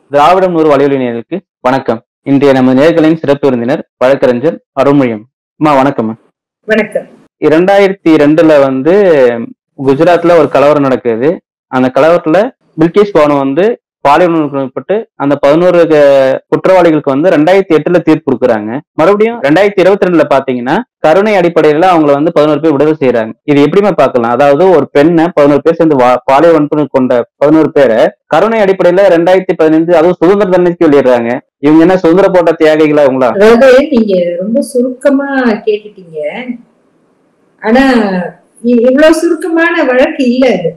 திராவிடம் நூறு வலையொலியினருக்கு வணக்கம் இன்றைய நமது நேர்களின் சிறப்பு விருந்தினர் வழக்கறிஞர் அருள்மொழியம் அம்மா வணக்கம் வணக்கம் இரண்டாயிரத்தி ரெண்டுல வந்து குஜராத்ல ஒரு கலவரம் நடக்குது அந்த கலவரத்துல பில்கிஸ் பானு வந்து பாலியல்பட்டு அந்த பதினோரு குற்றவாளிகளுக்கு வந்து ரெண்டாயிரத்தி எட்டுல தீர்ப்பு கொடுக்குறாங்க மறுபடியும் ரெண்டாயிரத்தி இருபத்தி ரெண்டுல பாத்தீங்கன்னா கருணை அடிப்படையில அவங்கள வந்து பதினோரு பேர் விடுதலை செய்யறாங்க இது எப்படிமா பார்க்கலாம் அதாவது ஒரு பெண்ணை பதினோரு பேர் சேர்ந்து வா- பாலியல் வன்புணர்வு கொண்ட பதினோரு பேரை கருணை அடிப்படையில ரெண்டாயிரத்தி பதினைந்து அதுவும் சுதந்திர தண்டனைக்கு வெளியிடுறாங்க இவங்க என்ன சுதந்திர போட்ட தியாகிகளா அவங்களா அதாவது நீங்க ரொம்ப சுருக்கமா கேட்டுட்டீங்க ஆனா இ- இவ்வளவு சுருக்கமான வழக்கு இல்ல அது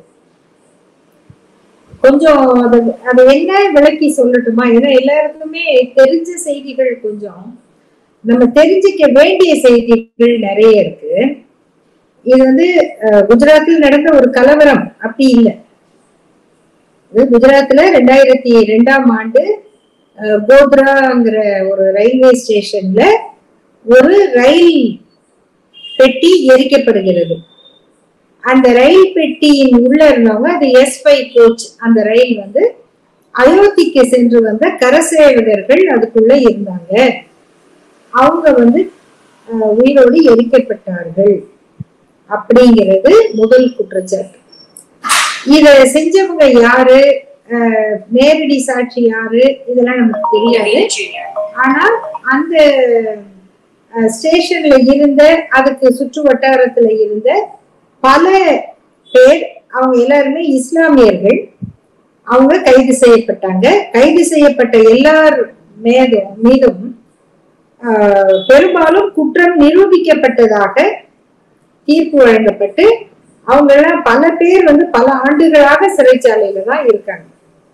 கொஞ்சம் அது அது என்ன விளக்கி சொல்லட்டுமா ஏன்னா எல்லாருக்குமே தெரிஞ்ச செய்திகள் கொஞ்சம் நம்ம தெரிஞ்சுக்க வேண்டிய செய்திகள் நிறைய இருக்கு இது வந்து அஹ், குஜராத்தில் நடந்த ஒரு கலவரம் அப்படி இல்லை இது குஜராத்ல ரெண்டாயிரத்தி ரெண்டாம் ஆண்டு அஹ், கோத்ராங்கிற ஒரு ரயில்வே ஸ்டேஷன்ல ஒரு ரயில் பெட்டி எரிக்கப்படுகிறது அந்த ரயில் பெட்டியின் உள்ள இருந்தவங்க அது எஸ் ஃபைவ் கோச் அந்த ரயில் வந்து அயோத்திக்கு சென்று வந்த கரசேவகர்கள் அதுக்குள்ள இருந்தாங்க அவங்க வந்து அஹ், உயிரோடு எரிக்கப்பட்டார்கள் அப்படிங்கிறது முதல் குற்றச்சாட்டு இத செஞ்சவங்க யாரு அஹ், நேரடி சாட்சி யாரு இதெல்லாம் நமக்கு தெரியாது ஆனா அந்த அஹ், ஸ்டேஷன்ல இருந்த அதுக்கு சுற்று வட்டாரத்துல இருந்த பல பேர் அவங்க எல்லாருமே இஸ்லாமியர்கள் அவங்க கைது செய்யப்பட்டாங்க கைது செய்யப்பட்ட எல்லார் மேதும் மீதும் ஆஹ், பெரும்பாலும் குற்றம் நிரூபிக்கப்பட்டதாக தீர்ப்பு வழங்கப்பட்டு அவங்க எல்லாம் பல பேர் வந்து பல ஆண்டுகளாக சிறைச்சாலையில தான் இருக்காங்க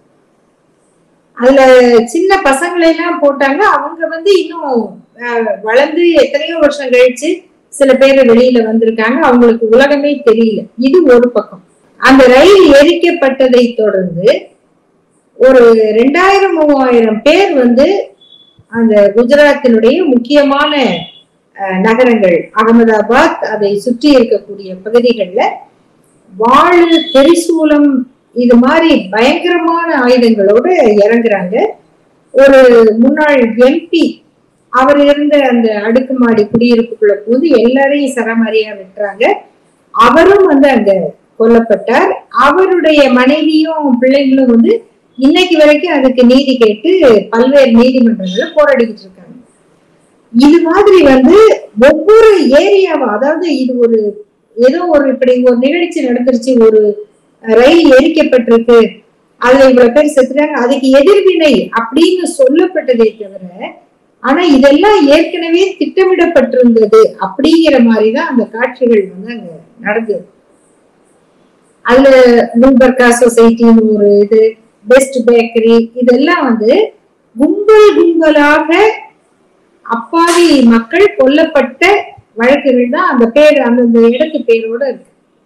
அதுல சின்ன பசங்களை எல்லாம் போட்டாங்க அவங்க வந்து இன்னும் ஆஹ், வளர்ந்து எத்தனையோ வருஷம் கழிச்சு சில பேர் வெளியில வந்திருக்காங்க அவங்களுக்கு உலகமே தெரியல இது ஒரு பக்கம் அந்த ரயில் எரிக்கப்பட்டதை தொடர்ந்து ஒரு ரெண்டாயிரம் மூவாயிரம் பேர் வந்து அந்த குஜராத்தினுடைய முக்கியமான அஹ், நகரங்கள் அகமதாபாத் அதை சுற்றி இருக்கக்கூடிய பகுதிகளில் வாழு திரிசூலம் இது மாதிரி பயங்கரமான ஆயுதங்களோட இறங்குறாங்க ஒரு முன்னாள் எம்பி அவர் இருந்த அந்த அடுக்குமாடி குடியிருப்புக்குள்ள போது எல்லாரையும் சரமாரியா வெட்டுறாங்க அவரும் வந்து அங்க கொல்லப்பட்டார் அவருடைய மனைவியும் பிள்ளைங்களும் வந்து இன்னைக்கு வரைக்கும் அதுக்கு நீதி கேட்டு பல்வேறு நீதிமன்றங்கள்ல போராடிக்கிட்டு இருக்காங்க இது மாதிரி வந்து ஒவ்வொரு ஏரியாவா அதாவது இது ஒரு ஏதோ ஒரு இப்படி ஒரு நிகழ்ச்சி நடந்துருச்சு ஒரு ரயில் எரிக்கப்பட்டிருக்கு அதுல இவ்வளவு பேர் செத்துறாங்க அதுக்கு எதிர்வினை அப்படின்னு சொல்லப்பட்டதே தவிர ஆனா இதெல்லாம் ஏற்கனவே திட்டமிடப்பட்டிருந்தது அப்படிங்கிற மாதிரிதான் அந்த காட்சிகள் வந்து அங்க நடந்தது அதுல நூபர்கா சொசைட்டின்னு ஒரு இது பெஸ்ட் பேக்கரி இதெல்லாம் வந்து கும்பல் கும்பலாக அப்பாவி மக்கள் கொல்லப்பட்ட வழக்குகள் தான் அந்த பேர் அந்தந்த இடத்து பேரோட இருக்கு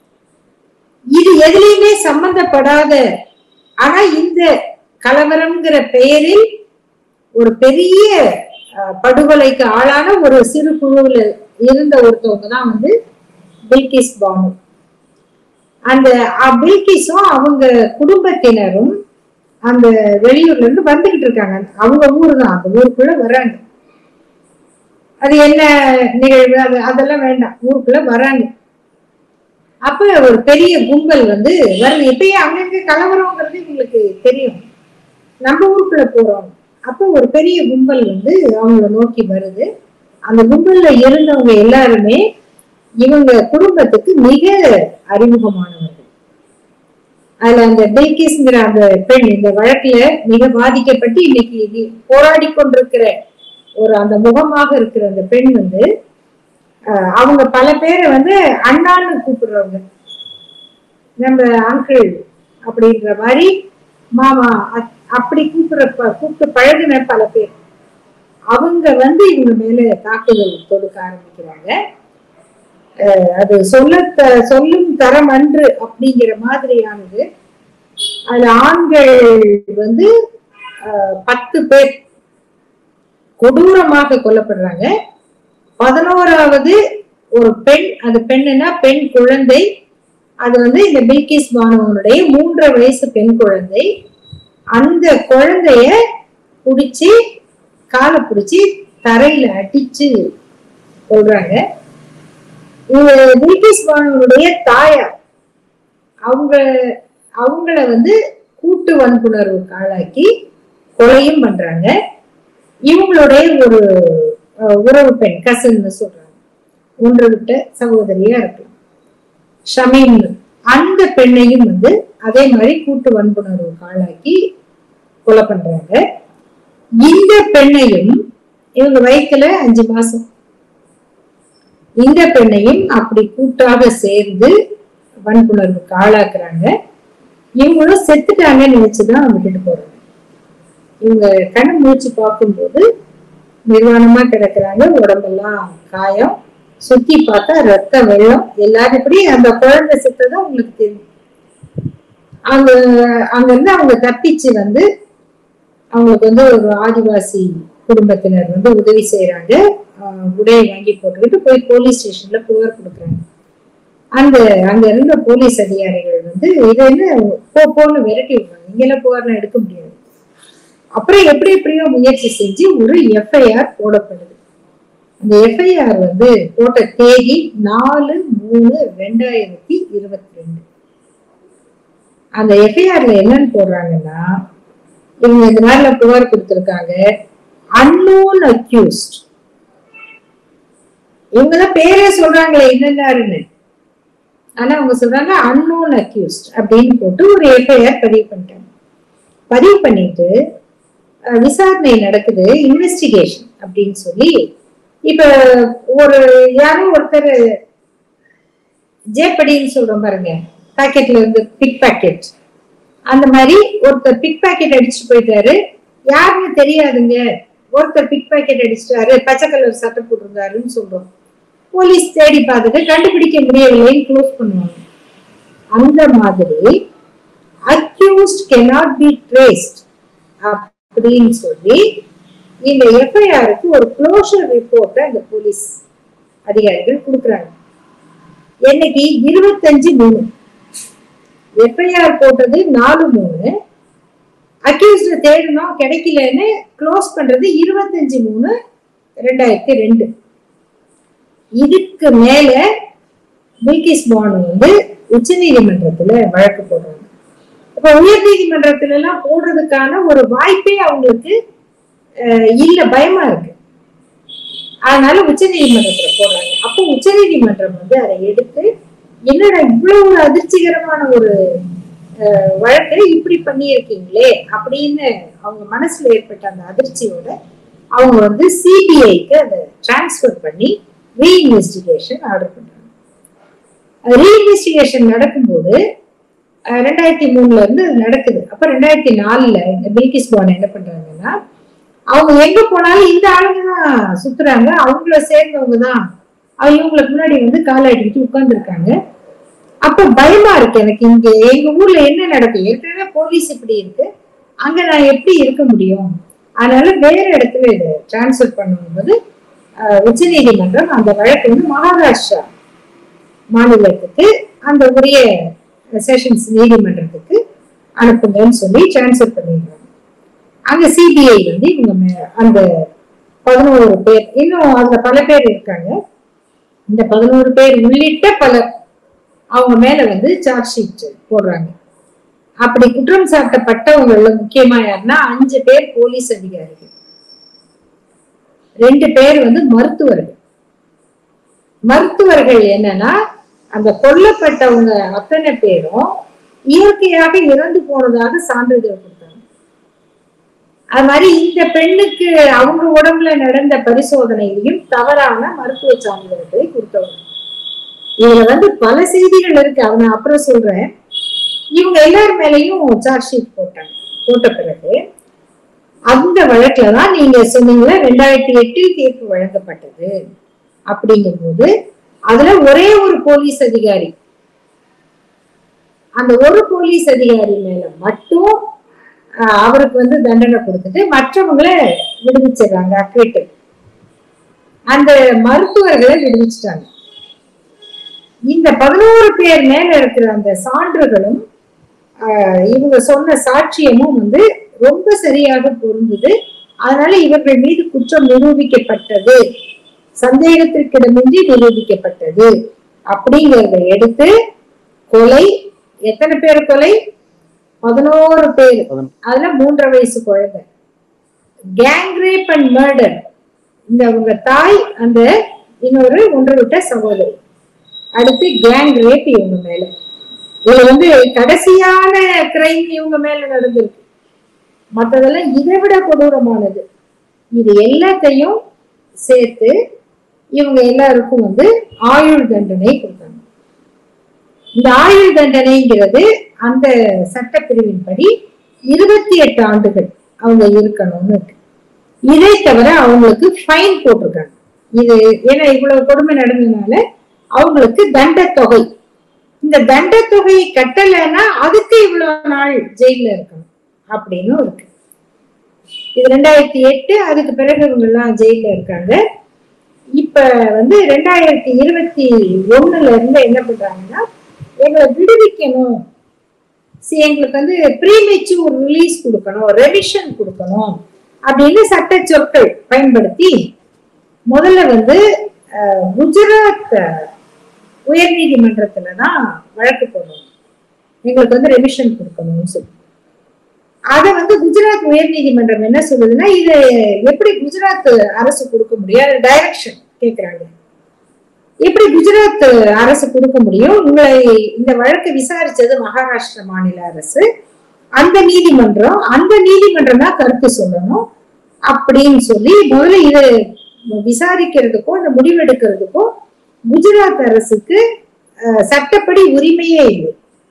இது எதுலையுமே சம்பந்தப்படாத ஆனா இந்த கலவரம்ங்கிற பெயரில் ஒரு பெரிய அஹ், படுகொலைக்கு ஆளான ஒரு சிறு குழுவுல இருந்த ஒருத்தவங்க தான் வந்து பில்கிஸ் பானு அந்த அஹ், பில்கிஸும் அவங்க குடும்பத்தினரும் அந்த வெளியூர்ல இருந்து வந்துகிட்டு இருக்காங்க அவங்க ஊர் தான் அந்த ஊருக்குள்ள வர்றாங்க அது என்ன நிகழ்வு அது அதெல்லாம் வேண்டாம் ஊருக்குள்ள வராங்க அப்ப ஒரு பெரிய கும்பல் வந்து வருது இப்பயே அங்கங்க கலவரம்ங்கிறது உங்களுக்கு தெரியும் நம்ம ஊருக்குள்ள போறோம் அப்ப ஒரு பெரிய கும்பல் வந்து அவங்கள நோக்கி வருது அந்த கும்பல்ல இருந்தவங்க எல்லாருமே இவங்க குடும்பத்துக்கு மிக அறிமுகமானவர்கள் அதுல அந்த பில்கிஸ்ங்கிற அந்த பெண் இந்த வழக்குல மிக பாதிக்கப்பட்டு இன்னைக்கு இது போராடி கொண்டிருக்கிற ஒரு அந்த முகமாக இருக்கிற அந்த பெண் வந்து அஹ், அவங்க பல பேரை வந்து அண்ணான்னு கூப்பிடுறவங்க நம்ம அங்கிள் அப்படின்ற மாதிரி மாமா அத்- அப்படி கூப்பிடுற ப- கூப்பிட்டு பழகின பல பேர் அவங்க வந்து இவங்க மேல தாக்குதல் தொடுக்க ஆரம்பிக்கிறாங்க அஹ், அது சொல்ல த- சொல்லும் தரம் அன்று அப்படிங்கிற மாதிரியானது அதுல ஆண்கள் வந்து அஹ், பத்து பேர் கொடூரமாக கொல்லப்படுறாங்க பதினோராவது ஒரு பெண் அது பெண்ணுன்னா பெண் குழந்தை அது வந்து இந்த பில்கிஸ் பானுவனுடைய மூன்றரை வயசு பெண் குழந்தை அந்த குழந்தைய புடிச்சு காலை புடிச்சு தரையில அடிச்சு சொல்றாங்க இது பில்கிஸ் பானுடைய தாயார் அவங்க அவங்கள வந்து கூட்டு வன்புணர்வுக்கு ஆளாக்கி கொலையும் பண்றாங்க இவங்களுடைய ஒரு அஹ், உறவு பெண் கசன்னு சொல்றாங்க ஒன்று விட்ட சகோதரியா இருக்கலாம் ஷமீம் அந்த பெண்ணையும் வந்து அதே மாதிரி கூட்டு வன்புணர்வுக்கு ஆளாக்கி கொலை பண்றாங்க இந்த பெண்ணையும் இவங்க வயித்துல அஞ்சு மாசம் இந்த பெண்ணையும் அப்படி கூட்டாக சேர்ந்து வன்புணர்வுக்கு ஆளாக்குறாங்க இவங்களும் செத்துட்டாங்கன்னு நினைச்சுதான் விட்டுட்டு போறாங்க இவங்க கண்ணு மூச்சு பார்க்கும்போது நிர்வாணமா கிடக்குறாங்க உடம்பெல்லாம் காயம் சுத்தி பார்த்தா ரத்த வெள்ளம் எல்லாரும் இப்படி அந்த குழந்தை செத்ததான் உங்களுக்கு தெரியும் அங்க அங்க இருந்து அவங்க தப்பிச்சு வந்து அவங்களுக்கு வந்து ஒரு ஆதிவாசி குடும்பத்தினர் வந்து உதவி செய்யறாங்க உடையை வாங்கி போட்டுக்கிட்டு போய் போலீஸ் ஸ்டேஷன்ல புகார் கொடுக்குறாங்க அந்த அங்க இருந்த போலீஸ் அதிகாரிகள் வந்து இது என்ன போ போன்னு விரட்டி விடுறாங்க இங்கெல்லாம் புகார்லாம் எடுக்க முடியாது அப்புறம் எப்படி எப்படியோ முயற்சி செஞ்சு ஒரு எஃப்ஐஆர் போடப்படுது அந்த எஃப்ஐஆர் வந்து போட்ட தேதி நாலு மூணு ரெண்டாயிரத்தி இருபத்தி ரெண்டு அந்த எஃப்ஐஆர்ல என்னன்னு போடுறாங்கன்னா இவங்க இந்த மாதிரில புகார் கொடுத்திருக்காங்க அன்னோன் அக்யூஸ்ட் இவங்கதான் பேரே சொல்றாங்களே என்னென்னாருன்னு ஆனா அவங்க சொல்றாங்க அன்னோன் அக்யூஸ்ட் அப்படின்னு போட்டு ஒரு எஃப்ஐஆர் பதிவு பண்ணிட்டாங்க பதிவு பண்ணிட்டு அஹ், விசாரணை நடக்குது இன்வெஸ்டிகேஷன் அப்படின்னு சொல்லி இப்ப ஒரு யாரோ ஒருத்தர் ஜேப்படின்னு சொல்றோம் பாருங்க பாக்கெட்ல இருந்து பிக் பாக்கெட் அந்த மாதிரி ஒருத்தர் பிக் பாக்கெட் அடிச்சுட்டு போயிட்டாரு யாருன்னு தெரியாதுங்க ஒருத்தர் பிக் பாக்கெட் அடிச்சிட்டாரு பச்சை கலர் சட்டை போட்டிருந்தாருன்னு சொல்றோம் போலீஸ் தேடி பார்த்துட்டு கண்டுபிடிக்க முடியவில்லைன்னு க்ளோஸ் பண்ணுவாங்க அந்த மாதிரி அக்யூஸ்ட் cannot பி traced அப்படின்னு சொல்லி இந்த எஃப்ஐஆருக்கு ஒரு க்ளோஷர் ரிப்போர்ட்டை அந்த போலீஸ் அதிகாரிகள் கொடுக்குறாங்க என்னைக்கு இருபத்தஞ்சு மூணு எஃப்ஐஆர் போட்டது நாலு மூணு அக்யூஸ்ட தேடணும் கிடைக்கலன்னு க்ளோஸ் பண்றது இருபத்தஞ்சு மூணு ரெண்டாயிரத்தி ரெண்டு இதுக்கு மேல பில்கிஸ் பானு வந்து உச்ச நீதிமன்றத்துல வழக்கு போடுறாங்க இப்ப உயர் நீதிமன்றத்துல எல்லாம் போடுறதுக்கான ஒரு வாய்ப்பே அவங்களுக்கு அஹ், இல்ல பயமா இருக்கு அதனால உச்ச நீதிமன்றத்துல போடுறாங்க அப்போ உச்ச நீதிமன்றம் வந்து அதை எடுத்து என்னடா இவ்வளவு ஒரு அதிர்ச்சிகரமான ஒரு அஹ், வழக்கை இப்படி பண்ணியிருக்கீங்களே அப்படின்னு அவங்க மனசுல ஏற்பட்ட அந்த அதிர்ச்சியோட அவங்க வந்து சிபிஐக்கு அதை டிரான்ஸ்ஃபர் பண்ணி ரீஇன்வெஸ்டிகேஷன் ஆர்டர் பண்றாங்க ரீஇன்வெஸ்டிகேஷன் நடக்கும்போது அஹ், ரெண்டாயிரத்தி மூணுல இருந்து அது நடக்குது அப்ப ரெண்டாயிரத்தி நாலுல இந்த பில்கிஸ் பான் என்ன பண்றாங்கன்னா அவங்க எங்க போனாலும் இந்த ஆளுங்க தான் சுத்துறாங்க அவங்கள சேர்ந்தவங்க தான் அவங்க இவங்களுக்கு முன்னாடி வந்து காலை அடிக்கிட்டு உட்கார்ந்துருக்காங்க அப்ப பயமா இருக்கு எனக்கு இங்க எங்க ஊர்ல என்ன நடக்குது ஏற்கனவே போலீஸ் இப்படி இருக்கு அங்க நான் எப்படி இருக்க முடியும் அதனால வேற இடத்துல இதை டிரான்ஸ்ஃபர் பண்ணும்போது உச்ச நீதிமன்றம் அந்த வழக்கு வந்து மகாராஷ்டிரா மாநிலத்துக்கு அந்த உரிய செஷன்ஸ் நீதிமன்றத்துக்கு அனுப்புங்கன்னு சொல்லி டிரான்ஸ்ஃபர் பண்ணிடுறாங்க அங்க சிபிஐ வந்து இவங்க மே- அந்த பதினோரு பேர் இன்னும் அதுல பல பேர் இருக்காங்க இந்த பதினோரு பேர் உள்ளிட்ட பலர் அவங்க மேல வந்து சார்ஜ் ஷீட் போடுறாங்க அப்படி குற்றம் சாட்டப்பட்டவங்கள முக்கியமா யாருன்னா அஞ்சு பேர் போலீஸ் அதிகாரிகள் ரெண்டு பேர் வந்து மருத்துவர்கள் மருத்துவர்கள் என்னன்னா அந்த கொல்லப்பட்டவங்க அத்தனை பேரும் இயற்கையாக இறந்து போனதாக சான்றிதழ் கொடுத்தாங்க அது மாதிரி இந்த பெண்ணுக்கு அவங்க உடம்புல நடந்த பரிசோதனையிலையும் தவறான மருத்துவ சான்றிதழ்களை கொடுத்தவங்க இதுல வந்து பல செய்திகள் இருக்கு அவனை அப்புறம் சொல்றேன் இவங்க எல்லார் மேலயும் சார்ஜ் ஷீட் போட்டாங்க போட்ட பிறகு அந்த வழக்குல தான் நீங்க சொன்னீங்களா ரெண்டாயிரத்தி எட்டில் தீர்ப்பு வழங்கப்பட்டது அப்படிங்கும்போது அதுல ஒரே ஒரு போலீஸ் அதிகாரி அந்த ஒரு போலீஸ் அதிகாரி மேல மட்டும் ஆஹ், அவருக்கு வந்து தண்டனை கொடுத்துட்டு மற்றவங்களை விடுவிச்சிடுறாங்க அக்ரிட்டட் அந்த மருத்துவர்களை விடுவிச்சிட்டாங்க இந்த பதினோரு பேர் மேல இருக்கிற அந்த சான்றுகளும் ஆஹ் இவங்க சொன்ன சாட்சியமும் வந்து ரொம்ப சரியாக பொருந்தது அதனால இவர்கள் மீது குற்றம் நிரூபிக்கப்பட்டது சந்தேகத்திற்கிடமின்றி நிரூபிக்கப்பட்டது அப்படிங்கறத எடுத்து கொலை எத்தனை பேர் கொலை பதினோரு பேர் பதினொ- அதுல மூன்றரை வயசு குழந்தை கேங் ரேப் அண்ட் மர்டர் இந்த உங்க தாய் அந்த இன்னொரு ஒன்று விட்ட சகோதரி அடுத்து கேங் ரேப் இவங்க மேல இது வந்து கடைசியான கிரைம் இவங்க மேல நடந்திருக்கு மற்றதெல்லாம் இதை விட கொடூரமானது இது எல்லாத்தையும் சேர்த்து இவங்க எல்லாருக்கும் வந்து ஆயுள் தண்டனை கொடுத்தாங்க இந்த ஆயுள் தண்டனைங்கிறது அந்த சட்டப்பிரிவின்படி இருபத்தி எட்டு ஆண்டுகள் அவங்க இருக்கணும்னு இருக்கு இதை தவிர அவங்களுக்கு ஃபைன் போட்டிருக்காங்க இது ஏன்னா இவ்வளவு கொடுமை நடந்ததுனால அவங்களுக்கு தண்டத்தொகை இந்த தண்டத்தொகையை கட்டலைன்னா அதுக்கு இவ்வளவு நாள் ஜெயில இருக்கணும் அப்படின்னு இருக்கு இது ரெண்டாயிரத்தி எட்டு அதுக்கு பிறகு இவங்க எல்லாம் ஜெயில இருக்காங்க இப்ப வந்து ரெண்டாயிரத்தி இருபத்தி ஒண்ணுல இருந்து என்ன பண்றாங்கன்னா எங்களை விடுவிக்கணும் சி எங்களுக்கு வந்து ப்ரீமெச்சூர் ரிலீஸ் கொடுக்கணும் ரெவிஷன் கொடுக்கணும் அப்படின்னு சட்ட சொற்கள் பயன்படுத்தி முதல்ல வந்து அஹ், குஜராத் அஹ், உயர்நீதிமன்றத்துல தான் வழக்கு போடணும் எங்களுக்கு வந்து ரெவிஷன் கொடுக்கணும்னு சொல்லி அத வந்து குஜராத் உயர்நீதிமன்றம் என்ன சொல்லுதுன்னா இது எப்படி குஜராத் அரசு கொடுக்க முடியும் டைரக்ஷன் கேக்குறாங்க எப்படி குஜராத் அரசு கொடுக்க முடியும் உங்களை இந்த வழக்கை விசாரிச்சது மகாராஷ்டிரா மாநில அரசு அந்த நீதிமன்றம் அந்த நீதிமன்றம் தான் கருத்து சொல்லணும் அப்படின்னு சொல்லி முதல்ல இது விசாரிக்கிறதுக்கும் இந்த முடிவெடுக்கிறதுக்கும் குஜராத் அரசுக்கு அஹ், சட்டப்படி உரிமையே இல்லை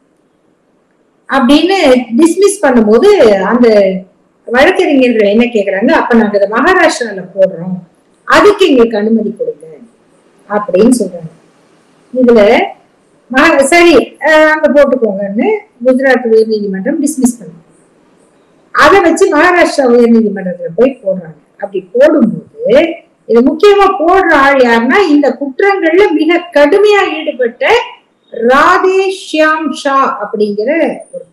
அப்படின்னு டிஸ்மிஸ் பண்ணும்போது அந்த வழக்கறிஞர்கள் என்ன கேக்குறாங்க அப்ப நாங்க இதை மகாராஷ்டிரால போடுறோம் அதுக்கு எங்களுக்கு அனுமதி கொடுங்க அப்படின்னு சொல்றாங்க இதுல மகா- சரி அஹ், அங்க போட்டுக்கோங்கன்னு குஜராத் உயர்நீதிமன்றம் டிஸ்மிஸ் பண்ணுங்க அதை வச்சு மகாராஷ்டிரா உயர்நீதிமன்றத்துல போய் போடுறாங்க அப்படி போடும்போது இது முக்கியமா போடுற ஆள் யாருன்னா இந்த குற்றங்கள்ல மிக கடுமையா ஈடுபட்ட ராதே ஷியாம் ஷா அப்படிங்கிற ஒருத்தர்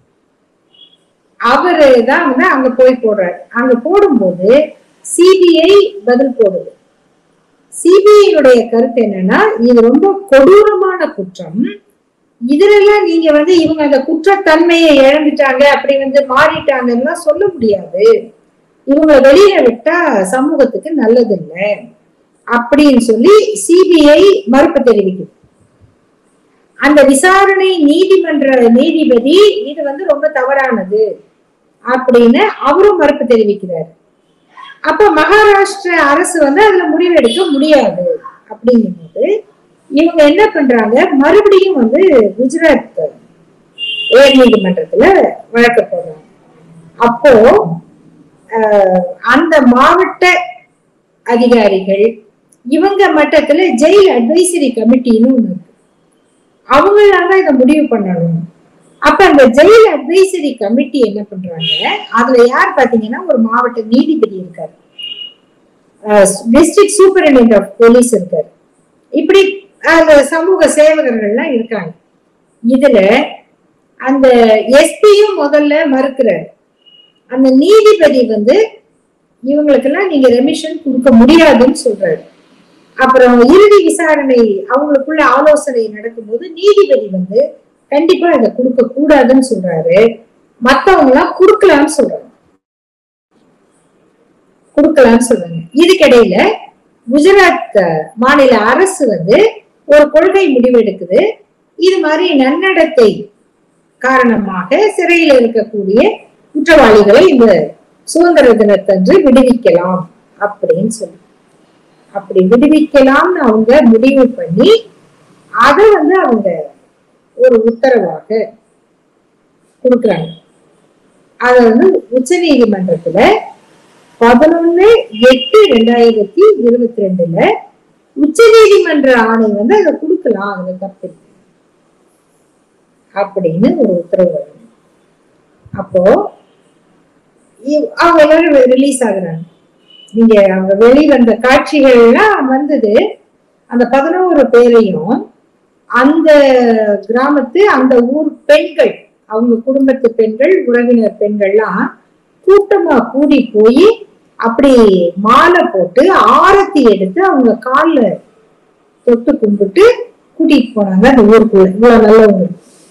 அவரு தான் வந்து அங்க போய் போடுறாரு அங்க போடும்போது சிபிஐ பதில் போடுது சிபிஐனுடைய கருத்து என்னன்னா இது ரொம்ப கொடூரமான குற்றம் இதுலெல்லாம் நீங்க வந்து இவங்க அந்த குற்றத்தன்மையை இழந்துட்டாங்க அப்படி வந்து மாறிட்டாங்கன்னா சொல்ல முடியாது இவங்க வெளியில விட்டா சமூகத்துக்கு நல்லது இல்லை அப்படின்னு சொல்லி சிபிஐ மறுப்பு தெரிவிக்குது அந்த விசாரணை நீதிமன்ற நீதிபதி இது வந்து ரொம்ப தவறானது அப்படின்னு அவரும் மறுப்பு தெரிவிக்கிறார் அப்ப மகாராஷ்டிர அரசு வந்து அதுல முடிவெடுக்க முடியாது அப்படிங்கும்போது இவங்க என்ன பண்றாங்க மறுபடியும் வந்து குஜராத் உயர் நீதிமன்றத்துல வழக்கு போடுறாங்க அப்போ ஆஹ், அந்த மாவட்ட அதிகாரிகள் இவங்க மட்டத்துல ஜெயில் அட்வைசரி கமிட்டின்னு ஒண்ணு இருக்கு அவங்களால தான் இதை முடிவு பண்ணணும் அப்ப அந்த ஜெயில் அட்வைசரி கமிட்டி என்ன பண்றாங்க அதுல யார் பாத்தீங்கன்னா ஒரு மாவட்ட நீதிபதி இருக்காரு டிஸ்ட்ரிக்ட் சூப்பரிண்டென்ட் ஆஃப் போலீஸ் இருக்காரு இப்படி அந்த சமூக சேவகர்கள்லாம் இருக்காங்க இதுல அந்த எஸ்பியும் முதல்ல மறுக்கிறாரு அந்த நீதிபதி வந்து இவங்களுக்கெல்லாம் நீங்க ரெமிஷன் கொடுக்க முடியாதுன்னு சொல்றாரு அப்புறம் இறுதி விசாரணை அவங்களுக்குள்ள ஆலோசனை நடக்கும்போது நீதிபதி வந்து கண்டிப்பா இதை கொடுக்க கூடாதுன்னு சொல்றாரு மத்தவங்க எல்லாம் கொடுக்கலாம்னு சொல்றாங்க கொடுக்கலாம்னு சொல்றாங்க இதுக்கிடையில குஜராத் அஹ், மாநில அரசு வந்து ஒரு கொள்கை முடிவெடுக்குது இது மாதிரி நன்னடத்தை காரணமாக சிறையில் இருக்கக்கூடிய குற்றவாளிகளை இந்த சுதந்திர தினத்தன்று விடுவிக்கலாம் அப்படின்னு சொல்லி அப்படி விடுவிக்கலாம்னு அவங்க முடிவு பண்ணி அதை வந்து அவங்க ஒரு உத்தரவாக கொடுக்குறாங்க அத வந்து உச்ச நீதிமன்றத்துல பதினொன்னு எட்டு ரெண்டாயிரத்தி இருபத்தி ரெண்டுல உச்ச நீதிமன்ற ஆணை வந்து அதை கொடுக்கலாம் அதுல தப்பு இருக்கு. அப்படின்னு ஒரு உத்தரவு வருது அப்போ இவ்- அவங்க எல்லாரும் ரிலீஸ் ஆகுறாங்க நீங்க அவங்க வெளிவந்த காட்சிகள் எல்லாம் வந்தது அந்த பதினோரு பேரையும் அந்த கிராமத்து அந்த ஊர் பெண்கள் அவங்க குடும்பத்து பெண்கள் உறவினர் பெண்கள்லாம் கூட்டமா கூடி போய் அப்படி மாலை போட்டு ஆரத்தி எடுத்து அவங்க கால்ல தொட்டு கும்பிட்டு கூட்டிட்டு போனாங்க அந்த ஊருக்குள்ள இவ்வளவு நல்லவங்க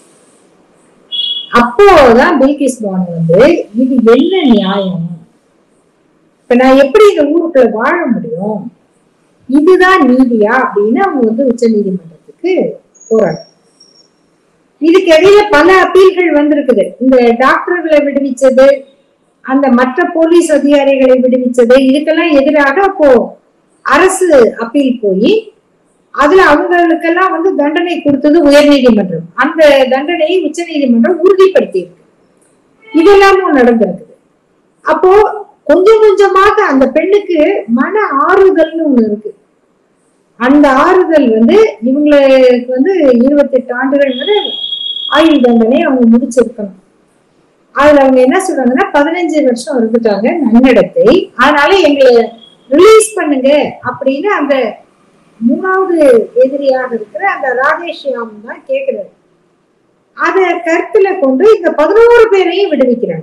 அப்போதான் பில்கிஸ் பானு வந்து இது என்ன நியாயம் இப்ப நான் எப்படி இந்த ஊருக்குள்ள வாழ முடியும் இதுதான் நீதியா அப்படின்னு அவங்க வந்து உச்ச நீதிமன்றத்துக்கு போறாங்க இதுக்கு இடையில பல அப்பீல்கள் வந்திருக்குது இந்த டாக்டர்களை விடுவிச்சது அந்த மற்ற போலீஸ் அதிகாரிகளை விடுவிச்சது இதுக்கெல்லாம் எதிராக அப்போ அரசு அப்பீல் போய் அதுல அவங்களுக்கெல்லாம் வந்து தண்டனை கொடுத்தது உயர்நீதிமன்றம் அந்த தண்டனையை உச்ச நீதிமன்றம் உறுதிப்படுத்தி இருக்கு இதெல்லாமும் நடந்திருக்குது அப்போ கொஞ்சம் கொஞ்சமாக அந்த பெண்ணுக்கு மன ஆறுதல்னு ஒண்ணு இருக்கு அந்த ஆறுதல் வந்து இவங்களுக்கு வந்து இருபத்தெட்டு ஆண்டுகள் வரை ஆயுள் தண்டனை அவங்க முடிச்சிருக்கணும் அதுல அவங்க என்ன சொல்றாங்கன்னா பதினஞ்சு வருஷம் இருந்துட்டாங்க நன்னடத்தை அதனால எங்களை ரிலீஸ் பண்ணுங்க அப்படின்னு அந்த மூணாவது எதிரியாக இருக்கிற அந்த ராதேஷ்யாம் தான் கேக்குறாரு அத கருத்துல கொண்டு இந்த பதினோரு பேரையும் விடுவிக்கிறாங்க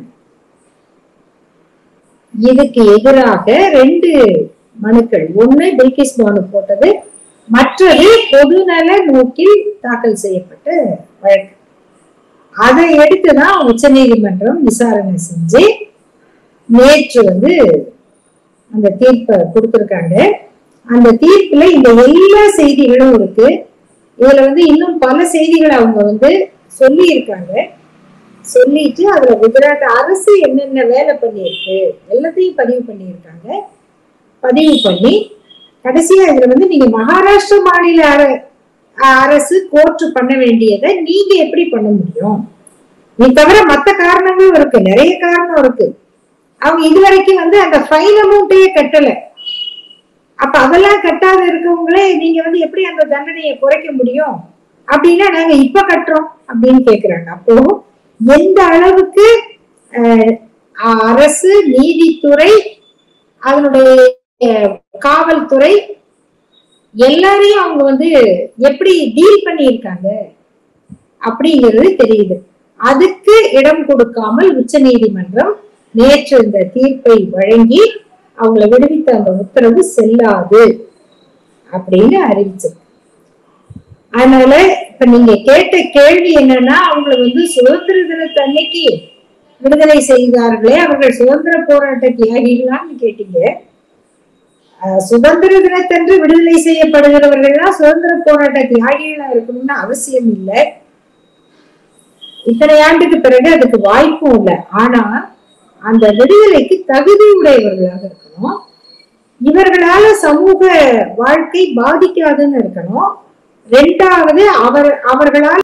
இதுக்கு எதிராக ரெண்டு மனுக்கள் ஒண்ணு பில்கிஸ் பானு போட்டது மற்றது பொதுநல நோக்கில் தாக்கல் செய்யப்பட்ட வழக்கு அதை எடுத்துதான் உச்சநீதிமன்றம் விசாரணை செஞ்சு நேற்று வந்து அந்த தீர்ப்பை கொடுத்திருக்காங்க அந்த தீர்ப்புல இந்த எல்லா செய்திகளும் இருக்கு இதுல வந்து இன்னும் பல செய்திகள் அவங்க வந்து சொல்லி இருக்காங்க சொல்லிட்டு அதுல குஜராத் அரசு என்னென்ன வேலை பண்ணியிருக்கு எல்லாத்தையும் பதிவு பண்ணியிருக்காங்க பதிவு பண்ணி கடைசியா இதுல வந்து நீங்க மகாராஷ்டிர மாநில அர- அரசு கோர்ட்டு பண்ண வேண்டியதை நீங்க எப்படி பண்ண முடியும் நீ தவிர மத்த காரணங்களும் இருக்கு நிறைய காரணம் இருக்கு அவங்க இதுவரைக்கும் வந்து அந்த ஃபைன் அமௌண்ட்டையே கட்டல அப்ப அதெல்லாம் கட்டாத இருக்கவங்களே நீங்க வந்து எப்படி அந்த தண்டனையை குறைக்க முடியும் அப்படின்னா நாங்க இப்ப கட்டுறோம் அப்படின்னு கேக்குறாங்க அப்போ எந்த அளவுக்கு அஹ், அரசு நீதித்துறை அதனுடைய அஹ், காவல்துறை எல்லாரையும் அவங்க வந்து எப்படி டீல் பண்ணியிருக்காங்க அப்படிங்கிறது தெரியுது அதுக்கு இடம் கொடுக்காமல் உச்சநீதிமன்றம் நேற்று இந்த தீர்ப்பை வழங்கி அவங்கள விடுவித்த அந்த உத்தரவு செல்லாது அப்படின்னு அறிவிச்சது அதனால இப்ப நீங்க கேட்ட கேள்வி என்னன்னா அவங்கள வந்து சுதந்திர தினத்து அன்னைக்கு விடுதலை செய்தார்களே அவர்கள் சுதந்திர போராட்ட தியாகிகளான்னு கேட்டீங்க அஹ் சுதந்திர தினத்தன்று விடுதலை செய்யப்படுகிறவர்கள்லாம் சுதந்திர போராட்ட தியாகிகளா இருக்கணும்னு அவசியம் இல்லை இத்தனை ஆண்டுக்கு பிறகு அதுக்கு வாய்ப்பும் இல்லை ஆனா அந்த விடுதலைக்கு தகுதி உடையவர்களாக இருக்கணும் இவர்களால சமூக வாழ்க்கை பாதிக்காதுன்னு இருக்கணும் ரெண்டாவது அவர் அவர்களால்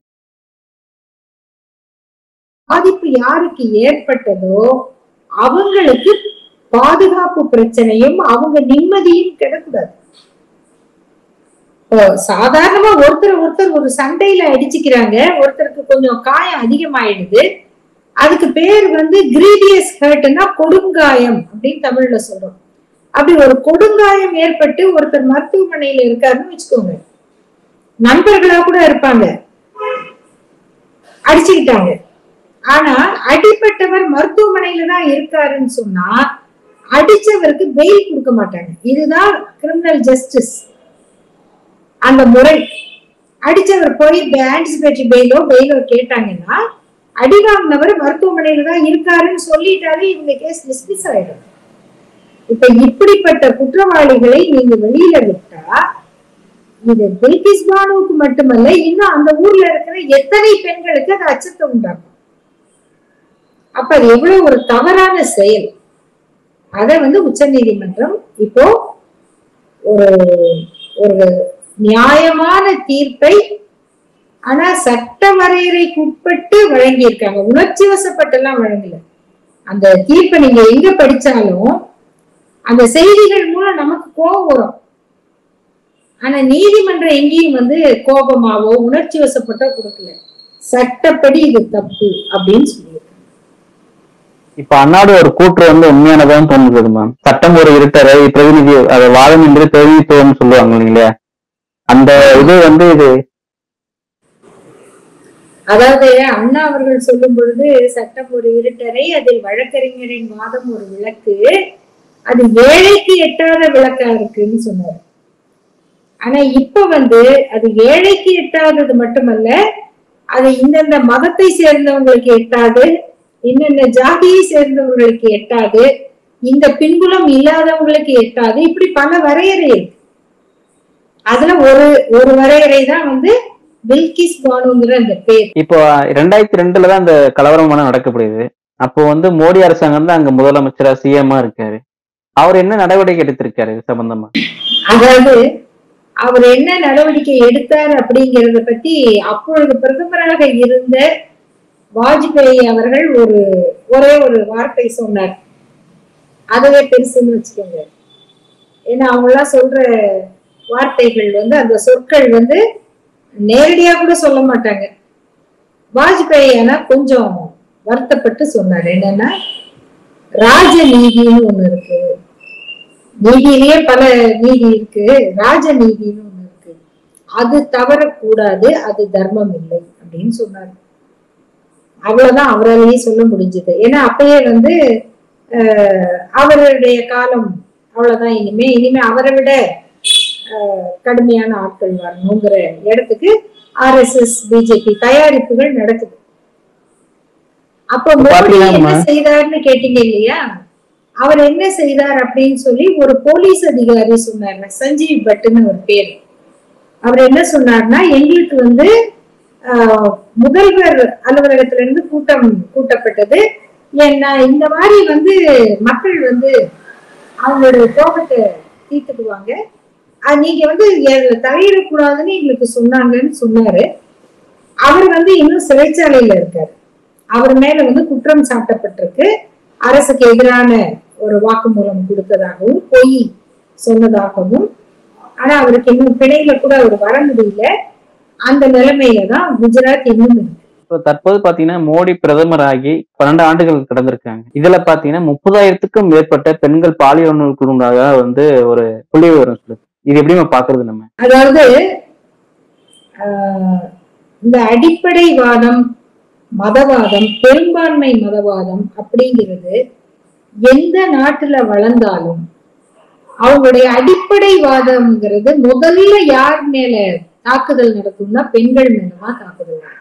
பாதிப்பு யாருக்கு ஏற்பட்டதோ அவங்களுக்கு பாதுகாப்பு பிரச்சனையும் அவங்க நிம்மதியும் கிடக்கூடாது இப்போ சாதாரணமா ஒருத்தர் ஒருத்தர் ஒரு சண்டையில அடிச்சுக்கிறாங்க ஒருத்தருக்கு கொஞ்சம் காயம் அதிகமாயிடுது அதுக்கு பேர் வந்து கிரீடியஸ் ஹர்ட்னா கொடுங்காயம் அப்படின்னு தமிழ்ல சொல்றோம் அப்படி ஒரு கொடுங்காயம் ஏற்பட்டு ஒருத்தர் மருத்துவமனையில இருக்காருன்னு வச்சுக்கோங்க நண்பர்களா கூட இருப்பாங்க அடிச்சுக்கிட்டாங்க ஆனா அடிப்பட்டவர் மருத்துவமனையில தான் இருக்காருன்னு சொன்னா அடிச்சவருக்கு பெயில் கொடுக்க மாட்டாங்க இதுதான் கிரிமினல் ஜஸ்டிஸ் அந்த முறை அடிச்சவர் போய் ஆன்டிசிபேட்டரி பெயிலோ பெயிலோ கேட்டாங்கன்னா அடி வாங்கினவர் மருத்துவமனையில தான் இருக்காருன்னு சொல்லிட்டாலே இவங்க கேஸ் டிஸ்மிஸ் ஆயிடும் இப்ப இப்படிப்பட்ட குற்றவாளிகளை நீங்க வெளியில விட்டா இது பில்கிஸ் பானுவுக்கு மட்டுமல்ல இன்னும் அந்த ஊர்ல இருக்கிற எத்தனை பெண்களுக்கு அது அச்சத்தை உண்டாக்கும் அப்ப அது எவ்வளவு ஒரு தவறான செயல் அத வந்து உச்சநீதிமன்றம் இப்போ ஒரு ஒரு நியாயமான தீர்ப்பை ஆனா சட்ட வரையறைக்கு உட்பட்டு வழங்கியிருக்காங்க உணர்ச்சி வசப்பட்டெல்லாம் வழங்கல அந்த தீர்ப்பை நீங்க எங்க படிச்சாலும் அந்த செய்திகள் மூலம் நமக்கு கோபம் வரும் ஆனா நீதிமன்றம் எங்கேயும் வந்து கோபமாவோ உணர்ச்சி வசப்பட்டோ கொடுக்கல சட்டப்படி இது தப்பு அப்படின்னு சொல்லியிருக்காங்க இப்ப அண்ணாடு ஒரு கூற்று வந்து உண்மையானதான் தோணுது மேம் சட்டம் ஒரு இருட்டரை பிரதிநிதி அதை வாதம் என்று பிரதிநிதித்துவம் சொல்லுவாங்க இல்லைங்களா அந்த இது வந்து இது அதாவது அண்ணா அவர்கள் சொல்லும் பொழுது சட்டம் ஒரு இருட்டறை அதில் வழக்கறிஞரின் வாதம் ஒரு விளக்கு அது ஏழைக்கு எட்டாத விளக்கா இருக்குன்னு சொன்னார் ஆனா இப்ப வந்து அது ஏழைக்கு எட்டாதது மட்டுமல்ல அது இந்தந்த மதத்தை சேர்ந்தவங்களுக்கு எட்டாது இன்னென்ன ஜாதியை சேர்ந்தவர்களுக்கு எட்டாது இந்த பின்புலம் இல்லாதவங்களுக்கு எட்டாது இப்படி பல வரையறை இருக்கு அதுல ஒரு ஒரு வரையறை தான் வந்து பில்கிஸ் பானுங்கிற அந்த பேர் இப்போ ரெண்டாயிரத்தி ரெண்டுல தான் அந்த கலவரமான நடக்கப்படுது அப்போ வந்து மோடி அரசாங்கம் தான் அங்க முதலமைச்சரா சிஎம்மா இருக்காரு அவர் என்ன நடவடிக்கை எடுத்திருக்காரு இது சம்பந்தமா அதாவது அவர் என்ன நடவடிக்கை எடுத்தார் அப்படிங்கறத பத்தி அப்பொழுது பிரதமராக இருந்த வாஜ்பாய் அவர்கள் ஒரு ஒரே ஒரு வார்த்தை சொன்னார் அதுவே பெருசுன்னு வச்சுக்கோங்க ஏன்னா அவங்க எல்லாம் சொல்ற வார்த்தைகள் வந்து அந்த சொற்கள் வந்து நேரடியா கூட சொல்ல மாட்டாங்க வாஜ்பாய் ஆனா கொஞ்சம் வருத்தப்பட்டு சொன்னார் என்னன்னா ராஜநீதின்னு ஒண்ணு இருக்கு நீதியிலேயே பல நீதி இருக்கு ராஜநீதின்னு ஒண்ணு இருக்கு அது தவறக்கூடாது அது தர்மம் இல்லை அப்படின்னு சொன்னாரு அவ்வளவுதான் அவராலேயே சொல்ல முடிஞ்சது ஏன்னா அப்பயே வந்து ஆஹ், அவருடைய காலம் அவ்வளவுதான் இனிமே இனிமே அவரை விட ஆஹ், கடுமையான ஆட்கள் வரணுங்கிற இடத்துக்கு ஆர்எஸ்எஸ் பிஜேபி தயாரிப்புகள் நடக்குது அப்ப மோடி பாத்தீங்கன்னா என்ன செய்தார்னு கேட்டீங்க இல்லையா அவர் என்ன செய்தார் அப்படின்னு சொல்லி ஒரு போலீஸ் அதிகாரி சொன்னார் சஞ்சீவ் பட்டுன்னு ஒரு பேர் அவர் என்ன சொன்னார்னா எங்களுக்கு வந்து ஆஹ், முதல்வர் அலுவலகத்துல இருந்து கூட்டம் கூட்டப்பட்டது ஏன்னா இந்த மாதிரி வந்து மக்கள் வந்து அவங்களோட கோபத்தை தீர்த்துக்குவாங்க அது நீங்க வந்து இதுல தலையிடக்கூடாதுன்னு எங்களுக்கு சொன்னாங்கன்னு சொன்னாரு அவர் வந்து இன்னும் சிறைச்சாலையில இருக்காரு அவர் மேல வந்து குற்றம் சாட்டப்பட்டிருக்கு அரசுக்கு எதிரான ஒரு வாக்குமூலம் கொடுத்ததாகவும் பொய் சொன்னதாகவும் ஆனா அவருக்கு இன்னும் பிணையில கூட அவர் வர முடியல அந்த நிலைமையில தான் குஜராத் இன்னும் இருக்கு இப்போ தற்போது பாத்தீங்கன்னா மோடி பிரதமராகி பன்னெண்டு ஆண்டுகள் கடந்திருக்காங்க இதுல பாத்தீங்கன்னா முப்பதாயிரத்துக்கும் மேற்பட்ட பெண்கள் பாலியல் வன்முறைக்குள்ளாக வந்து ஒரு புள்ளி விவரம் சொல்லுது இது எப்படி நம்ம பாக்குறது நம்ம அதாவது ஆஹ், இந்த அடிப்படைவாதம் மதவாதம் பெரும்பான்மை மதவாதம் அப்படிங்கிறது எந்த நாட்டுல வளர்ந்தாலும் அவங்களுடைய அடிப்படைவாதம்ங்கிறது முதல்ல யார் மேல தாக்குதல் நடக்கும்னா பெண்கள் மேலதான் தாக்குதல் நடக்கும்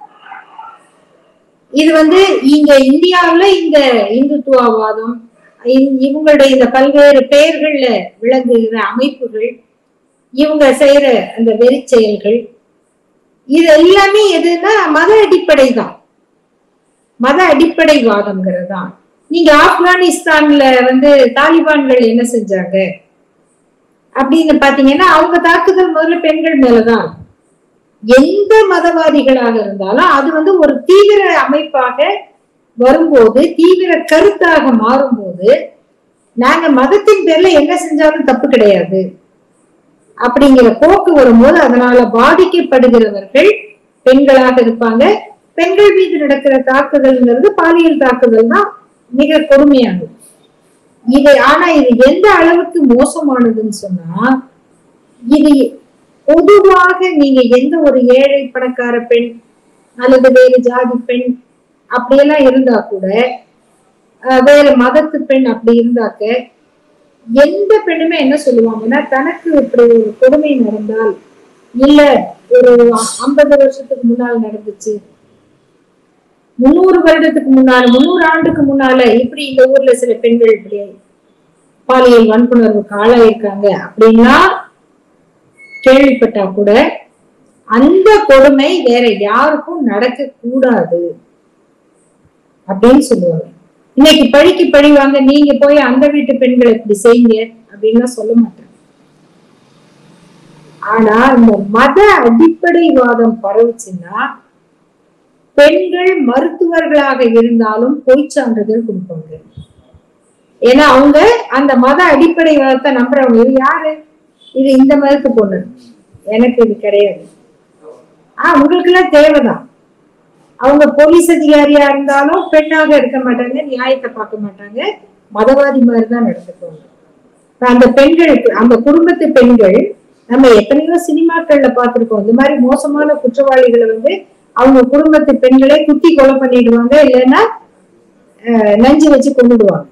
இது வந்து இங்க இந்தியாவுல இந்த இந்துத்துவவாதம் இ- இவங்களுடைய இந்த பல்வேறு பெயர்கள்ல விளங்குகிற அமைப்புகள் இவங்க செய்யற அந்த வெறி செயல்கள் இது எல்லாமே எதுன்னா மத அடிப்படை தான் மத அடிப்படைவாதம்ங்கிறது தான் நீங்க ஆப்கானிஸ்தான்ல வந்து தாலிபான்கள் என்ன செஞ்சாங்க அப்படின்னு பாத்தீங்கன்னா அவங்க தாக்குதல் முதல்ல பெண்கள் மேலதான் இருக்கும். எந்த மதவாதிகளாக இருந்தாலும் அது வந்து ஒரு தீவிர அமைப்பாக வரும்போது தீவிர கருத்தாக மாறும்போது நாங்க மதத்தின் பேர்ல என்ன செஞ்சாலும் தப்பு கிடையாது அப்படிங்கிற போக்கு வரும்போது அதனால பாதிக்கப்படுகிறவர்கள் பெண்களாக இருப்பாங்க பெண்கள் மீது நடக்கிற தாக்குதல்ங்கிறது பாலியல் தாக்குதல் தான் மிக கொடுமையானது இது ஆனா இது எந்த அளவுக்கு மோசமானதுன்னு சொன்னா இது பொதுவாக நீங்க எந்த ஒரு ஏழை பணக்கார பெண் அல்லது வேறு ஜாதி பெண் அப்படியெல்லாம் இருந்தா கூட அஹ், வேற மதத்து பெண் அப்படி இருந்தாக்க எந்த பெண்ணுமே என்ன சொல்லுவாங்கன்னா தனக்கு இப்படி ஒரு கொடுமை நடந்தால் இல்ல ஒரு ஐம்பது வருஷத்துக்கு முன்னால் நடந்துச்சு முன்னூறு வருடத்துக்கு முன்னால முன்னூறு ஆண்டுக்கு முன்னால இப்படி இந்த ஊர்ல சில பெண்கள் இப்படி பாலியல் வன்புணர்வுக்கு ஆளாயிருக்காங்க அப்படின்னா கேள்விப்பட்டா கூட அந்த கொடுமை வேற யாருக்கும் நடக்க கூடாது அப்படின்னு சொல்லுவாங்க இன்னைக்கு பழிக்கு பழி வாங்க நீங்க போய் அந்த வீட்டு பெண்களை இப்படி செய்யுங்க அப்படின்லாம் சொல்ல மாட்டாங்க ஆனா இந்த மத அடிப்படைவாதம் பரவுச்சுன்னா பெண்கள் மருத்துவர்களாக இருந்தாலும் பொய் சான்றிதழ் கொடுப்பாங்க ஏன்னா அவங்க அந்த மத அடிப்படைவாதத்தை நம்புறவங்க இது யாரு இது இந்த மதத்து பொண்ணு எனக்கு இது கிடையாது ஆஹ் உங்களுக்கு எல்லாம் தேவைதான் அவங்க போலீஸ் அதிகாரியா இருந்தாலும் பெண்ணாக இருக்க மாட்டாங்க நியாயத்தை பார்க்க மாட்டாங்க மதவாதி மாதிரி தான் நடந்துக்குவாங்க இப்ப அந்த பெண்களுக்கு அந்த குடும்பத்து பெண்கள் நம்ம எத்தனையோ சினிமாக்கள்ல பார்த்திருக்கோம் இந்த மாதிரி மோசமான குற்றவாளிகளை வந்து அவங்க குடும்பத்து பெண்களே குத்தி கொலை பண்ணிடுவாங்க இல்லைன்னா அஹ், நஞ்சு வச்சு கொண்டுடுவாங்க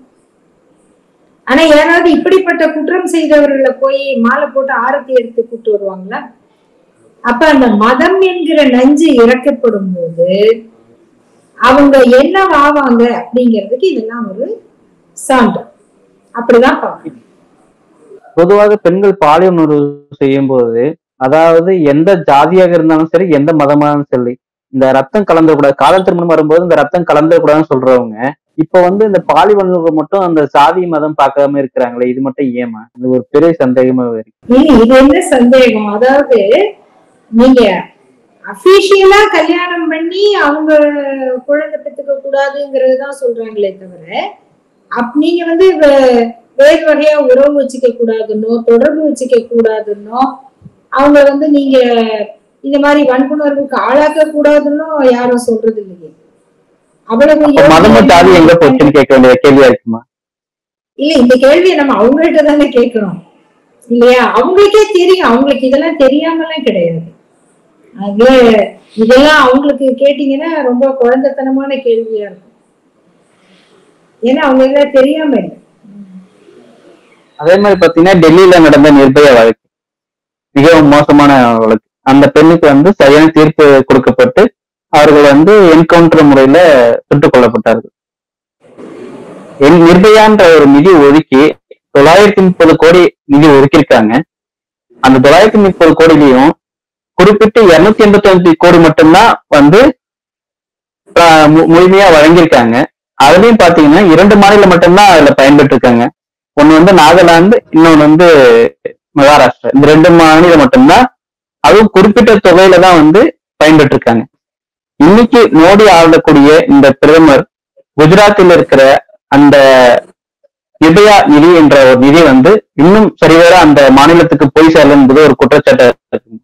ஆனா யாராவது இப்படிப்பட்ட குற்றம் செய்தவர்களை போய் மாலை போட்டு ஆரத்தி எடுத்து கூட்டு வருவாங்களா அப்ப அந்த மதம் என்கிற நஞ்சு இறக்கப்படும் போது அவங்க என்ன ஆவாங்க அப்படிங்கிறதுக்கு இதெல்லாம் ஒரு சான்று அப்படிதான் பார்க்கணும் பொதுவாக பெண்கள் பாலியல் உணர்வு செய்யும் போது அதாவது எந்த ஜாதியாக இருந்தாலும் சரி எந்த மதமானாலும் சரி இந்த ரத்தம் கலந்துடக்கூடாது காதல் திருமணம் வரும்போது இந்த ரத்தம் கலந்துடக்கூடாதுன்னு சொல்றவங்க இப்ப வந்து இந்த பாலியல் உணர்வு மட்டும் அந்த சாதி மதம் பார்க்காம இருக்கிறாங்களே இது மட்டும் ஏமா இது ஒரு பெரிய சந்தேகமா இருக்கு இல்ல, இது என்ன சந்தேகம் அதாவது நீங்க அபிஷியலா கல்யாணம் பண்ணி அவங்க குழந்தை பெத்துக்க கூடாதுங்கிறது தான் சொல்றாங்களே தவிர அப் நீங்க வந்து வே- வேறு வகையா உறவு வச்சுக்க கூடாதுன்னோ தொடர்பு வச்சுக்க கூடாதுன்னோ அவங்க வந்து நீங்க இந்த மாதிரி வன்புணர்வுக்கு ஆளாக்க கூடாதுன்னு யாரும் சொல்றது இல்லையே அவ்வளவு அப்ப மதமும் ஜாதி எங்க போச்சுன்னு கேட்க வேண்டிய கேள்வியா இருக்குமா இல்ல இந்த கேள்வியை நம்ம அவங்கள்ட்ட தானே கேட்கிறோம் இல்லையா அவங்களுக்கே தெரியும் அவங்களுக்கு இதெல்லாம் தெரியாமலாம் கிடையாது அது இதெல்லாம் அவங்களுக்கு கேட்டீங்கன்னா ரொம்ப குழந்தைத்தனமான கேள்வியா இருக்கும் ஏன்னா அவங்க எல்லாம் தெரியாம இல்லை அதே மாதிரி பாத்தீங்கன்னா டெல்லியில நடந்த நிர்பயா வழக்கு மிகவும் மோசமான வழக்கு அந்த பெண்ணுக்கு வந்து சரியான தீர்ப்பு கொடுக்கப்பட்டு அவர்கள் வந்து என்கவுண்டர் முறையில சுட்டுக் கொல்லப்பட்டார்கள் என் நிர்பயான்ற ஒரு நிதி ஒதுக்கி தொள்ளாயிரத்தி முப்பது கோடி நிதி ஒதுக்கியிருக்காங்க அந்த தொள்ளாயிரத்தி முப்பது கோடியிலையும் குறிப்பிட்டு இருநூத்தி எண்பத்தி அஞ்சு கோடி மட்டும்தான் வந்து ஆஹ், மு- முழுமையா வழங்கியிருக்காங்க அதுலயும் பாத்தீங்கன்னா இரண்டு மாநிலம் மட்டும்தான் அதுல பயன்பெற்று இருக்காங்க ஒண்ணு வந்து நாகாலாந்து இன்னொன்னு வந்து மகாராஷ்டிரா இந்த ரெண்டு மாநிலம் மட்டும்தான் அதுவும் குறிப்பிட்ட தொகையில தான் வந்து பயன்பெற்று இருக்காங்க இன்னைக்கு மோடி ஆளக்கூடிய இந்த பிரதமர் குஜராத்தில் இருக்கிற அந்த நிபயா நிதி என்ற ஒரு நிதி வந்து இன்னும் சரிவர அந்த மாநிலத்துக்கு போய் சேரல என்பது ஒரு குற்றச்சாட்டு இருக்கு.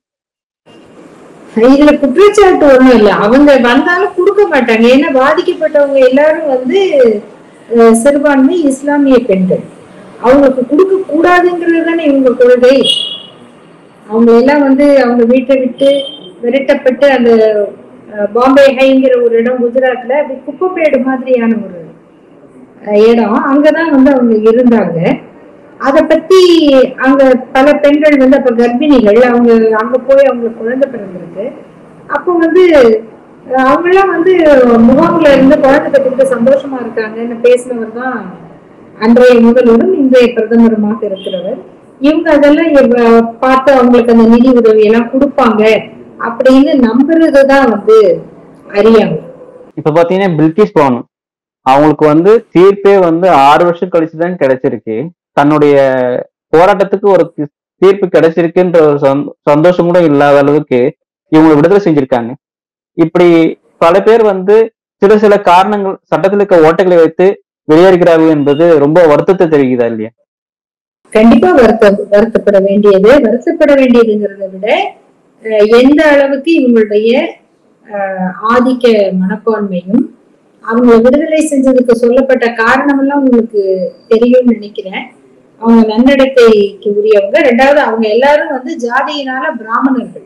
இதுல குற்றச்சாட்டு ஒண்ணும் இல்ல அவங்க வந்தாலும் கொடுக்க மாட்டாங்க ஏன்னா பாதிக்கப்பட்டவங்க எல்லாரும் வந்து அஹ், சிறுபான்மை இஸ்லாமிய பெண்கள் அவங்களுக்கு கொடுக்க கூடாதுங்கிறது தானே இவங்க கொள்கை அவங்க எல்லாம் வந்து அவங்க வீட்டை விட்டு விரட்டப்பட்டு அந்த அஹ், பாம்பே ஹைங்கிற ஒரு இடம் குஜராத்ல அப்படி குப்பைமேடு மாதிரியான ஒரு அஹ், இடம் அங்கதான் வந்து அவங்க இருந்தாங்க அத பத்தி அங்க பல பெண்கள் வந்து அப்ப கர்ப்பிணிகள் அவங்க அங்க போய் அவங்களுக்கு குழந்தை பிறந்திருக்கு அப்போ வந்து அஹ், அவங்கெல்லாம் வந்து முகாம்ல இருந்து குழந்தை பெற்றுக்கிட்டு சந்தோஷமா இருக்காங்கன்னு பேசினவர் தான் அன்றைய முதல்வரும் இன்றைய பிரதமருமாக இருக்கிறவர் இவங்க அதெல்லாம் இவ- பார்த்து அவங்களுக்கு அந்த நிதி உதவி எல்லாம் கொடுப்பாங்க அப்படின்னு நம்புறதுதான் வந்து அறியாமை இப்ப பாத்தீங்கன்னா பில்கிஸ் பானு அவங்களுக்கு வந்து தீர்ப்பே வந்து ஆறு வருஷம் கழிச்சுதான் கிடைச்சிருக்கு தன்னுடைய போராட்டத்துக்கு ஒரு தி- தீர்ப்பு கிடைச்சிருக்குன்ற ஒரு சந்தோ- சந்தோஷம் கூட இல்லாத அளவுக்கு இவங்களை விடுதலை செஞ்சிருக்காங்க இப்படி பல பேர் வந்து சில சில காரணங்கள் சட்டத்தில் இருக்க ஓட்டைகளை வைத்து வெளியேறுகிறார்கள் என்பது ரொம்ப வருத்தத்தை தெரிவிக்குதா இல்லையா கண்டிப்பா வருத்த வருத்தப்பட வேண்டியது வருத்தப்பட வேண்டியதுங்கிறத விட அஹ், எந்த அளவுக்கு இவங்களுடைய அஹ், ஆதிக்க மனப்பான்மையும் அவங்கள விடுதலை செஞ்சதுக்கு சொல்லப்பட்ட காரணம் எல்லாம் உங்களுக்கு தெரியும்னு நினைக்கிறேன் அவங்க நன்னடத்தைக்கு உரியவங்க ரெண்டாவது அவங்க எல்லாரும் வந்து ஜாதியினால பிராமணர்கள்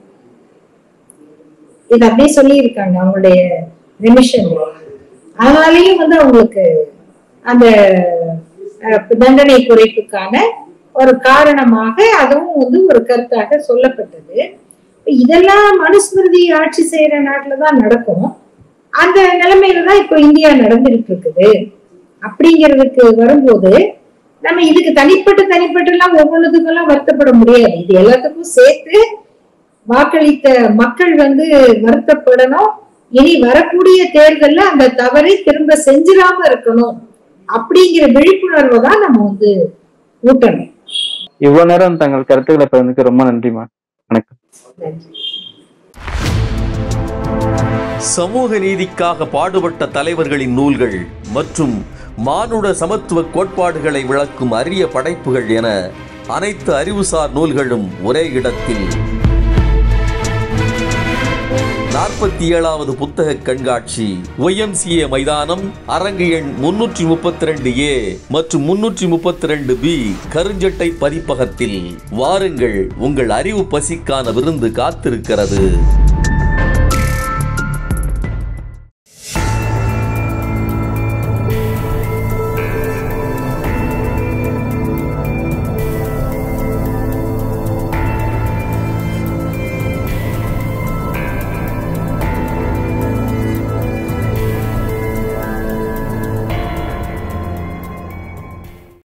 இது அப்படியே சொல்லி இருக்காங்க அவங்களுடைய ரெமிஷன் அதனாலயும் வந்து அவங்களுக்கு அந்த அஹ், தண்டனை குறைப்புக்கான ஒரு காரணமாக அதுவும் வந்து ஒரு கருத்தாக சொல்லப்பட்டது இப்ப இதெல்லாம் மனுஸ்மிருதி ஆட்சி செய்யற நாட்டுலதான் நடக்கும் அந்த நிலைமையில தான் இப்போ இந்தியா நடந்துட்டு இருக்குது அப்படிங்கிறதுக்கு வரும்போது நம்ம இதுக்கு தனிப்பட்டு தனிப்பட்டு எல்லாம் ஒவ்வொன்றுத்துக்கெல்லாம் வருத்தப்பட முடியாது இது எல்லாத்துக்கும் சேர்த்து வாக்களித்த மக்கள் வந்து வருத்தப்படணும் இனி வரக்கூடிய தேர்தல்ல அந்த தவறை திரும்ப செஞ்சிடாம இருக்கணும் அப்படிங்கிற விழிப்புணர்வை தான் நம்ம வந்து ஊட்டணும் இவ்வளவு நேரம் தங்கள் கருத்துக்களை பகிர்ந்துக்கு ரொம்ப நன்றிமா வணக்கம் நன்றி சமூக நீதிக்காக பாடுபட்ட தலைவர்களின் நூல்கள் மற்றும் மானுட சமத்துவ கோட்பாடுகளை விளக்கும் அரிய படைப்புகள் என அனைத்து அறிவுசார் நூல்களும் ஒரே இடத்தில் நாற்பத்தி ஏழாவது புத்தக கண்காட்சி ஒய்எம்சிஏ மைதானம் அரங்கு எண் முன்னூற்றி முப்பத்தி ரெண்டு ஏ மற்றும் முன்னூற்றி முப்பத்தி ரெண்டு பி கருஞ்சட்டை பதிப்பகத்தில் வாருங்கள் உங்கள் அறிவு பசிக்கான விருந்து காத்திருக்கிறது